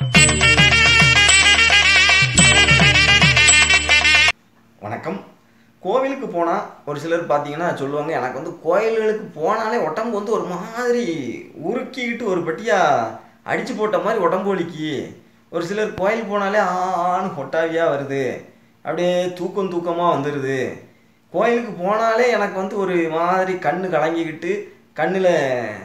வணக்கம் கோவிலுக்கு போனால் ஒரு சிலர் பார்த்தீங்கன்னா சொல்லுவாங்க எனக்கு வந்து கோயில்களுக்கு போனாலே உடம்பு வந்து ஒரு மாதிரி உருக்கிக்கிட்டு ஒரு பட்டியாக அடிச்சு போட்ட மாதிரி உடம்பு வலிக்கு ஒரு சிலர் கோயில் போனாலே ஆன்னு கொட்டாவியாக வருது அப்படியே தூக்கம் தூக்கமாக வந்துடுது கோயிலுக்கு போனாலே எனக்கு வந்து ஒரு மாதிரி கண்ணு கலங்கிக்கிட்டு கண்ணில்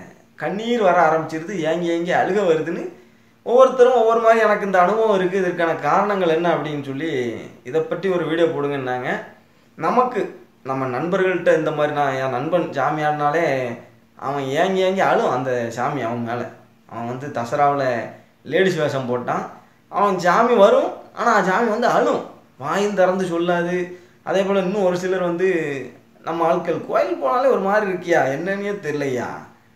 கண்ணீர் வர ஆரம்பிச்சிருது ஏங்கி ஏங்கி அழுக வருதுன்னு ஒவ்வொருத்தரும் ஒவ்வொரு மாதிரி எனக்கு இந்த அனுபவம் இருக்குது இதற்கான காரணங்கள் என்ன அப்படின்னு சொல்லி இதை பற்றி ஒரு வீடியோ போடுங்கன்னாங்க நமக்கு நம்ம நண்பர்கள்ட்ட இந்த மாதிரி நான் என் நண்பன் சாமி ஆடினாலே அவன் ஏங்கி ஏங்கி அழும் அந்த சாமி அவன் மேலே அவன் வந்து தசராவில் லேடிஸ் வேஷம் போட்டான் அவன் சாமி வரும் ஆனால் சாமி வந்து அழும் வாயும் திறந்து சொல்லாது அதே போல் இன்னும் ஒரு சிலர் வந்து நம்ம ஆட்கள் கோயில் போனாலே ஒரு மாதிரி இருக்கியா என்னன்னே தெரியலையா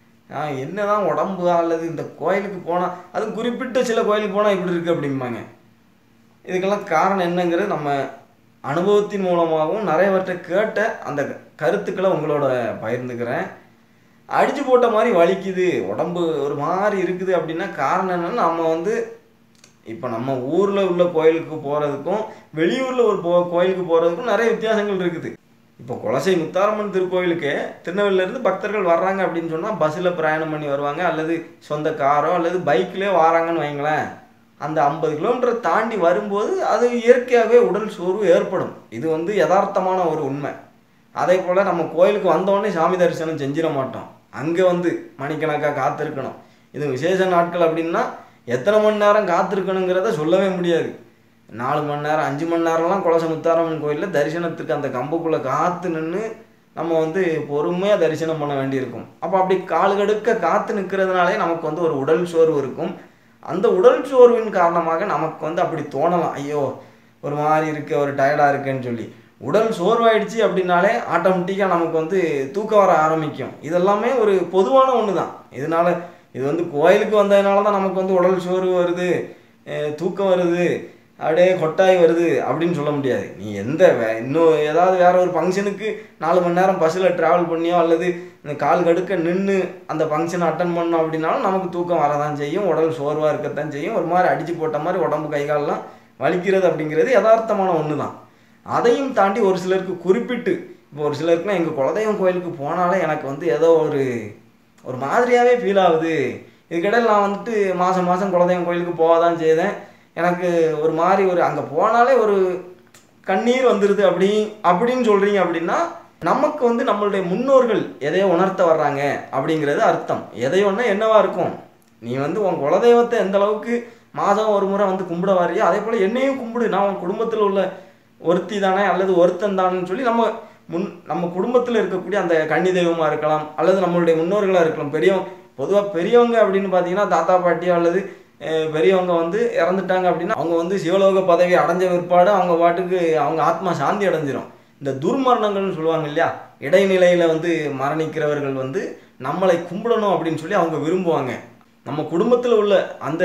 ஆ என்னதான் உடம்பு அல்லது இந்த கோயிலுக்கு போனால் அதுவும் குறிப்பிட்ட சில கோயிலுக்கு போனால் இப்படி இருக்குது அப்படிம்பாங்க இதுக்கெல்லாம் காரணம் என்னங்கிறது நம்ம அனுபவத்தின் மூலமாகவும் நிறையவற்றை கேட்ட அந்த கருத்துக்களை உங்களோட பகிர்ந்துக்கிறேன் அடிச்சு போட்ட மாதிரி வலிக்குது உடம்பு ஒரு மாதிரி இருக்குது அப்படின்னா காரணம் என்னன்னா நம்ம வந்து இப்போ நம்ம ஊரில் உள்ள கோயிலுக்கு போகிறதுக்கும் வெளியூரில் ஒரு போ கோயிலுக்கு போகிறதுக்கும் நிறைய வித்தியாசங்கள் இருக்குது இப்போ குலசை முத்தாரம்மன் திருக்கோயிலுக்கு திருநெல்வேலியிலேருந்து பக்தர்கள் வர்றாங்க அப்படின்னு சொன்னால் பஸ்ஸில் பிரயாணம் பண்ணி வருவாங்க அல்லது சொந்த காரோ அல்லது பைக்லேயே வராங்கன்னு வைங்களேன் அந்த ஐம்பது கிலோமீட்டரை தாண்டி வரும்போது அது இயற்கையாகவே உடல் சோர்வு ஏற்படும் இது வந்து யதார்த்தமான ஒரு உண்மை அதே போல் நம்ம கோயிலுக்கு வந்தோடனே சாமி தரிசனம் செஞ்சிட மாட்டோம் அங்கே வந்து மணிக்கணக்காக காத்திருக்கணும் இது விசேஷ நாட்கள் அப்படின்னா எத்தனை மணி நேரம் காத்திருக்கணுங்கிறத சொல்லவே முடியாது நாலு மணி நேரம் அஞ்சு மணி நேரம்லாம் குலச முத்தாரம்மன் கோயிலில் தரிசனத்துக்கு அந்த கம்புக்குள்ளே காத்து நின்று நம்ம வந்து பொறுமையாக தரிசனம் பண்ண வேண்டியிருக்கும் அப்போ அப்படி கால் கடுக்க காத்து நிற்கிறதுனாலே நமக்கு வந்து ஒரு உடல் சோர்வு இருக்கும் அந்த உடல் சோர்வின் காரணமாக நமக்கு வந்து அப்படி தோணலாம் ஐயோ ஒரு மாதிரி இருக்கு ஒரு டயர்டாக இருக்குன்னு சொல்லி உடல் சோர்வாயிடுச்சு அப்படின்னாலே ஆட்டோமேட்டிக்காக நமக்கு வந்து தூக்கம் வர ஆரம்பிக்கும் இதெல்லாமே ஒரு பொதுவான ஒன்று தான் இதனால இது வந்து கோயிலுக்கு வந்ததுனால தான் நமக்கு வந்து உடல் சோர்வு வருது அஹ் தூக்கம் வருது அப்படியே கொட்டாய் வருது அப்படின்னு சொல்ல முடியாது நீ எந்த வே- இன்னும் ஏதாவது வேற ஒரு ஃபங்க்ஷனுக்கு நாலு மணி நேரம் பஸ்ஸில் ட்ராவல் பண்ணியோ அல்லது இந்த கால் கடுக்க நின்று அந்த ஃபங்க்ஷனை அட்டன் பண்ணோம் அப்படின்னாலும் நமக்கு தூக்கம் வரதான் செய்யும் உடல் சோர்வாக இருக்கத்தான் செய்யும் ஒரு மாதிரி அடிச்சு போட்ட மாதிரி உடம்பு கை கால்லாம் வலிக்கிறது அப்படிங்கிறது யதார்த்தமான ஒன்று தான் அதையும் தாண்டி ஒரு சிலருக்கு குறிப்பிட்டு இப்போ ஒரு சிலருக்குலாம் எங்கள் குலதெய்வம் கோயிலுக்கு போனாலே எனக்கு வந்து ஏதோ ஒரு ஒரு மாதிரியாகவே ஃபீல் ஆகுது இதுக்கிடையில் நான் வந்துட்டு மாதம் மாதம் குலதெய்வம் கோயிலுக்கு போக தான் செய்தேன் எனக்கு ஒரு மாதிரி ஒரு அங்கே போனாலே ஒரு கண்ணீர் வந்துடுது அப்படி அப்படின்னு சொல்கிறீங்க அப்படின்னா நமக்கு வந்து நம்மளுடைய முன்னோர்கள் எதையோ உணர்த்த வர்றாங்க அப்படிங்கிறது அர்த்தம் எதையோன்னா என்னவா இருக்கும் நீ வந்து உன் குலதெய்வத்தை எந்த அளவுக்கு மாதம் ஒரு முறை வந்து கும்பிட வரையோ அதே போல் என்னையும் கும்பிடு நான் உன் குடும்பத்தில் உள்ள ஒருத்தி தானே அல்லது ஒருத்தன் தானேன்னு சொல்லி நம்ம முன் நம்ம குடும்பத்தில் இருக்கக்கூடிய அந்த கன்னி தெய்வமாக இருக்கலாம் அல்லது நம்மளுடைய முன்னோர்களாக இருக்கலாம் பெரியவங்க பொதுவாக பெரியவங்க அப்படின்னு பார்த்தீங்கன்னா தாத்தா பாட்டியோ அல்லது அஹ், பெரியவங்க வந்து இறந்துட்டாங்க அப்படின்னா அவங்க வந்து சிவலோக பதவி அடைஞ்ச பிற்பாடு அவங்க பாட்டுக்கு அவங்க ஆத்மா சாந்தி அடைஞ்சிரும் இந்த துர்மரணங்கள்னு சொல்லுவாங்க இல்லையா இடைநிலையில் வந்து மரணிக்கிறவர்கள் வந்து நம்மளை கும்பிடணும் அப்படின்னு சொல்லி அவங்க விரும்புவாங்க நம்ம குடும்பத்தில் உள்ள அந்த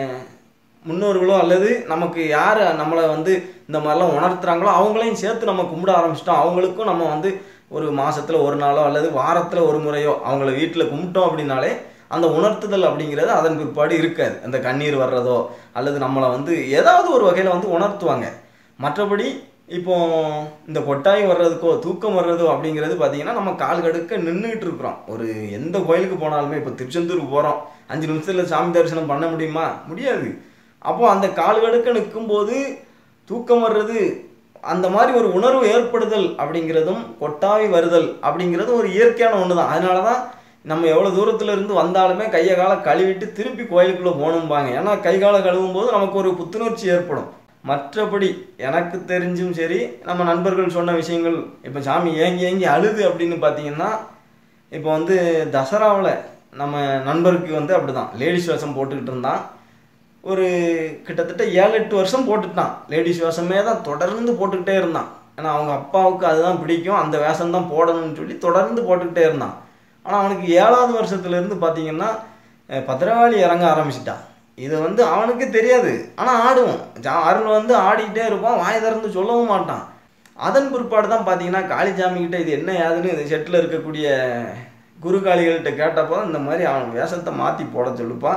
முன்னோர்களோ அல்லது நமக்கு யார் நம்மளை வந்து இந்த மாதிரிலாம் உணர்த்துறாங்களோ அவங்களையும் சேர்த்து நம்ம கும்பிட ஆரம்பிச்சிட்டோம் அவங்களுக்கும் நம்ம வந்து ஒரு மாசத்துல ஒரு நாளோ அல்லது வாரத்தில் ஒரு முறையோ அவங்கள வீட்டில் கும்பிட்டோம் அப்படின்னாலே அந்த உணர்த்துதல் அப்படிங்கிறது அதன் பிற்பாடு இருக்காது அந்த கண்ணீர் வர்றதோ அல்லது நம்மளை வந்து ஏதாவது ஒரு வகையில் வந்து உணர்த்துவாங்க மற்றபடி இப்போ இந்த கொட்டாய் வர்றதுக்கோ தூக்கம் வர்றதோ அப்படிங்கிறது பார்த்தீங்கன்னா நம்ம கால் கடுக்க நின்றுட்டு இருக்கிறோம் ஒரு எந்த கோயிலுக்கு போனாலுமே இப்போ திருச்செந்தூருக்கு போகிறோம் அஞ்சு நிமிஷத்தில் சாமி தரிசனம் பண்ண முடியுமா முடியாது அப்போ அந்த கால் கடுக்க நிற்கும்போது தூக்கம் வர்றது அந்த மாதிரி ஒரு உணர்வு ஏற்படுதல் அப்படிங்கிறதும் கொட்டாவி வருதல் அப்படிங்கிறது ஒரு இயற்கையான ஒன்று தான் அதனால தான் நம்ம எவ்வளோ தூரத்துல இருந்து வந்தாலுமே கையை காலை கழுவிட்டு திருப்பி கோயிலுக்குள்ளே போகணும்பாங்க ஏன்னா கை காலை கழுவும் போது நமக்கு ஒரு புத்துணர்ச்சி ஏற்படும் மற்றபடி எனக்கு தெரிஞ்சும் சரி நம்ம நண்பர்கள் சொன்ன விஷயங்கள் இப்போ சாமி ஏங்கி ஏங்கி அழுது அப்படின்னு பார்த்தீங்கன்னா இப்போ வந்து தசராவில் நம்ம நண்பருக்கு வந்து அப்படிதான் லேடிஸ் வேஷம் போட்டுக்கிட்டு இருந்தான் ஒரு கிட்டத்தட்ட ஏழு எட்டு வருஷம் போட்டுட்டான் லேடிஸ் வேஷமே தான் தொடர்ந்து போட்டுக்கிட்டே இருந்தான் ஏன்னா அவங்க அப்பாவுக்கு அதுதான் பிடிக்கும் அந்த வேஷம் தான் போடணும்னு சொல்லி தொடர்ந்து போட்டுக்கிட்டே இருந்தான் ஆனால் அவனுக்கு ஏழாவது வருஷத்துலேருந்து பார்த்தீங்கன்னா அஹ், பத்திரகாளி இறங்க ஆரம்பிச்சிட்டான் இது வந்து அவனுக்கு தெரியாது ஆனால் ஆடுவோம் ஜா- அருள் வந்து ஆடிக்கிட்டே இருப்பான் வாய் திறந்து சொல்லவும் மாட்டான் அதன் பிற்பாடு தான் பார்த்தீங்கன்னா காளிசாமி கிட்ட இது என்ன ஏதுன்னு இது செட்டில் இருக்கக்கூடிய குருகாளிகள்கிட்ட கேட்டப்போ இந்த மாதிரி அவன் வேஷத்தை மாற்றி போட சொல்லுப்பா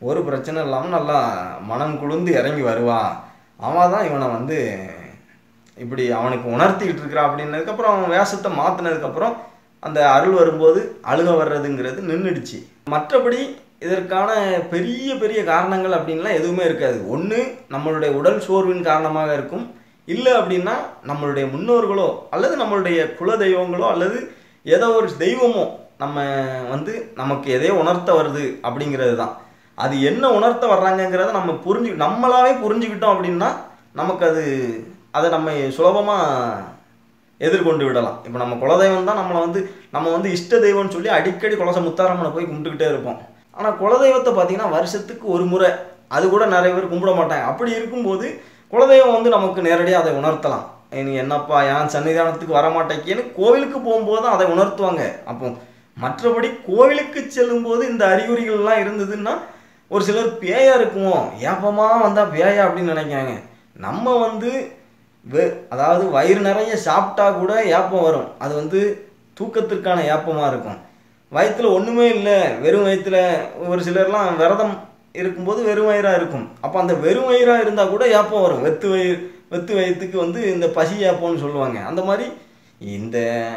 ஒரு பிரச்சனை இல்லாமல் நல்லா மனம் குளிர்ந்து இறங்கி வருவான் அவன் தான் இவனை வந்து இப்படி அவனுக்கு உணர்த்திக்கிட்டு இருக்கிறான் அப்படின்னதுக்கப்புறம் அவன் வேஷத்தை மாற்றினதுக்கப்புறம் அந்த அருள் வரும்போது அழுக வர்றதுங்கிறது நின்றுடுச்சு மற்றபடி இதற்கான பெரிய பெரிய காரணங்கள் அப்படின்லாம் எதுவுமே இருக்காது ஒன்று நம்மளுடைய உடல் சோர்வின் காரணமாக இருக்கும் இல்லை அப்படின்னா நம்மளுடைய முன்னோர்களோ அல்லது நம்மளுடைய குல தெய்வங்களோ அல்லது ஏதோ ஒரு தெய்வமோ நம்ம வந்து நமக்கு எதையோ உணர்த்த வருது அப்படிங்கிறது தான் அது என்ன உணர்த்த வர்றாங்கங்கிறத நம்ம புரிஞ்சு நம்மளாவே புரிஞ்சுக்கிட்டோம் அப்படின்னா நமக்கு அது அதை நம்ம சுலபமாக எதிர்கொண்டு விடலாம் இப்போ நம்ம குலதெய்வம் தான் நம்மளை வந்து நம்ம வந்து இஷ்ட தெய்வம்னு சொல்லி அடிக்கடி குலச முத்தாரம்மனை போய் கும்பிட்டுக்கிட்டே இருப்போம் ஆனால் குலதெய்வத்தை பார்த்தீங்கன்னா வருஷத்துக்கு ஒரு முறை அது கூட நிறைய பேர் கும்பிட மாட்டாங்க அப்படி இருக்கும்போது குலதெய்வம் வந்து நமக்கு நேரடியாக அதை உணர்த்தலாம் நீ என்னப்பா என் சன்னிதானத்துக்கு வர மாட்டேங்கின்னு கோவிலுக்கு போகும்போது தான் அதை உணர்த்துவாங்க அப்போ மற்றபடி கோவிலுக்கு செல்லும்போது இந்த அறிகுறிகள்லாம் இருந்ததுன்னா ஒரு சிலர் பேயா இருக்குமோ ஏப்பமா வந்தால் பேயா அப்படின்னு நினைக்கிறாங்க நம்ம வந்து வெ அதாவது வயிறு நிறைய சாப்பிட்டா கூட ஏப்பம் வரும் அது வந்து தூக்கத்திற்கான ஏப்பமாக இருக்கும் வயிற்றுல ஒன்றுமே இல்லை வெறும் வயிற்றுல ஒரு சிலர்லாம் விரதம் இருக்கும்போது வெறும் வயிறாக இருக்கும் அப்போ அந்த வெறும் வயிறாக இருந்தால் கூட ஏப்பம் வரும் வெத்து வயிறு வெத்து வயிற்றுக்கு வந்து இந்த பசி ஏப்பம்னு சொல்லுவாங்க அந்த மாதிரி இந்த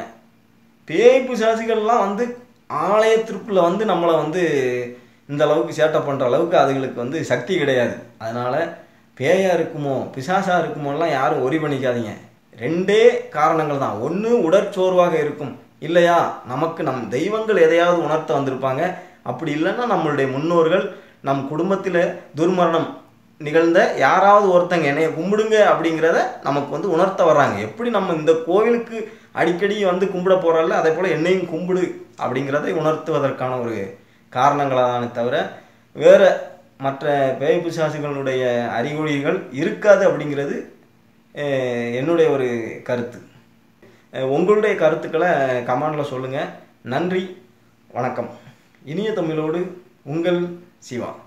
பேய் பிசாசுகள்லாம் வந்து ஆலயத்திற்குள்ளே வந்து நம்மளை வந்து இந்த அளவுக்கு சேட்டை பண்ணுற அளவுக்கு அதுகளுக்கு வந்து சக்தி கிடையாது அதனால் பேயா இருக்குமோ பிசாசா இருக்குமோலாம் யாரும் ஒரி பண்ணிக்காதீங்க ரெண்டே காரணங்கள் தான் ஒன்று உடற்சோர்வாக இருக்கும் இல்லையா நமக்கு நம் தெய்வங்கள் எதையாவது உணர்த்த வந்திருப்பாங்க அப்படி இல்லைன்னா நம்மளுடைய முன்னோர்கள் நம் குடும்பத்தில் துர்மரணம் நிகழ்ந்த யாராவது ஒருத்தங்க என்னைய கும்பிடுங்க அப்படிங்கிறத நமக்கு வந்து உணர்த்த வர்றாங்க எப்படி நம்ம இந்த கோவிலுக்கு அடிக்கடி வந்து கும்பிட போகிறோம்ல அதே போல் என்னையும் கும்பிடு அப்படிங்கிறதை உணர்த்துவதற்கான ஒரு காரணங்களாதானே தவிர வேறு மற்ற பேய் பிசாசுகளுடைய அறிகுறிகள் இருக்காது அப்படிங்கிறது அஹ், என்னுடைய ஒரு கருத்து அஹ், உங்களுடைய கருத்துக்களை கமெண்டில் சொல்லுங்கள் நன்றி வணக்கம் இனிய தமிழோடு உங்கள் சிவா